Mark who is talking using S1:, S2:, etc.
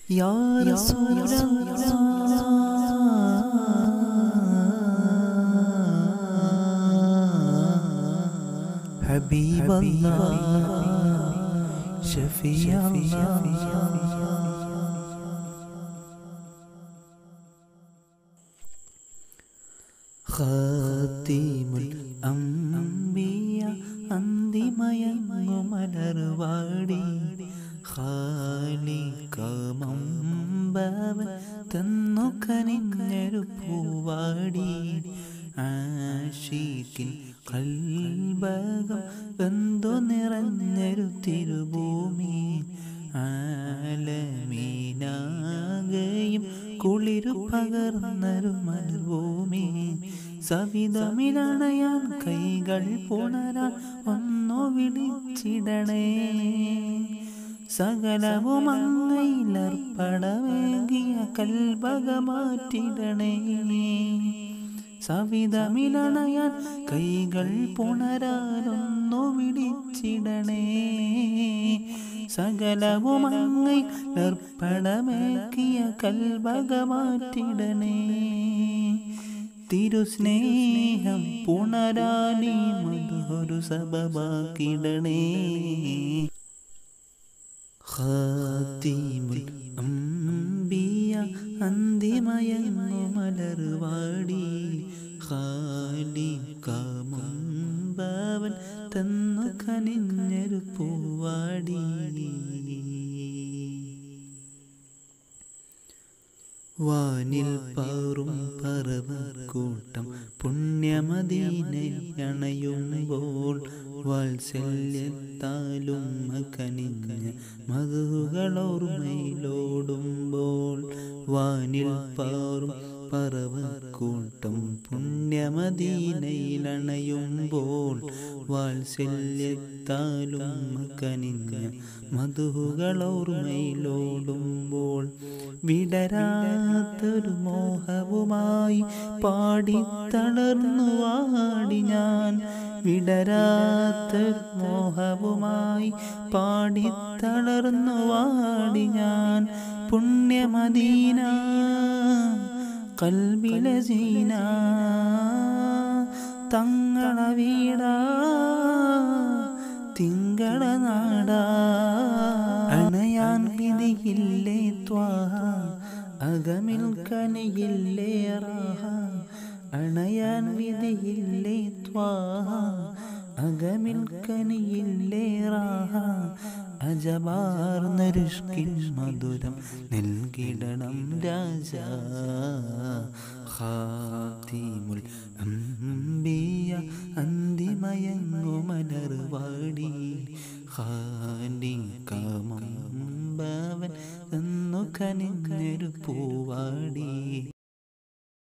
S1: يا رسول الله حبيب الله شفيع الله ഖാത്തിമുൽ അംബിയ അന്തിമയങ്ങുമലർവാടി ഖാലികമമ്പവൻ തന്നു കനിഞ്ഞൊരു പൂവാടി ആഷിക്കിൻ കൽബകം വെന്തു നിറഞ്ഞൊരു തിരുഭൂമി ആലമീനാകയും കുളിരു പകർന്നൊരു മരുഭൂമി സവിതമിലണയാൻ കൈകൾ പുണരാൻ ഒന്നു വിളിച്ചിടണേ സകലവും അങ്ങയിലർപ്പടവേകിയ കൽഭകമാറ്റിടണേ സവിതമിലണയാൻ കൈകൾ പുണരാനൊന്നു വിളിച്ചിടണേ സകലവും അങ്ങയിലർപ്പടമേക്കിയ കൽഭകമാറ്റിടണേ തിരുസ്നേഹം പുണരാനി മധുരു സബബാക്കിടണേ ഖാത്തിമുൽ അംബിയ അന്തിമയങ്ങു മലർവാടി ഖാലികമുമ്പവൻ തന്നു കനിഞ്ഞൊരു പൂവാടി വാനിൽ പാറും പറവക്കൂട്ടം പുണ്യമദീനയണയുമ്പോൾ വാത്സല്യത്താലും കനിഞ്ഞ മധുകളോർമ്മയിലോടുമ്പോൾ വാനിൽ പാറും പറവക്കൂട്ടം പുണ്യമദീനയിലണയുമ്പോൾ വാത്സല്യത്താലും കനിഞ്ഞ മധുകളോർമ്മയിലോടുമ്പോൾ വിടരാത്തൊരു മോഹവുമായി പാടി തളർന്നു വാടി ഞാൻ വിടരാത്തൊരു മോഹവുമായി പാടി തളർന്നു വാടി ഞാൻ പുണ്യമദീന കൽബിലെ സീന തങ്ങള വീടാ തിങ്കള നാടാ അണയാൻ വിധിയില്ലേ ത്വാഹ അകമിൽ കനിയില്ലേ റാഹ അണയാൻ വിധിയില്ലേ ത്വാഹ അകമിൽ കനിയില്ലേ റാഹ അജബാർന്നരുഷ്കിൻ മധുരം നൽകിടണം രാജ ഖാത്തിമുൽ അംബിയ അന്തിമയങ്ങു മലർവാടി ഖാലികമമ്പവൻ എന്നു കനിഞ്ഞൊരു പൂവാടി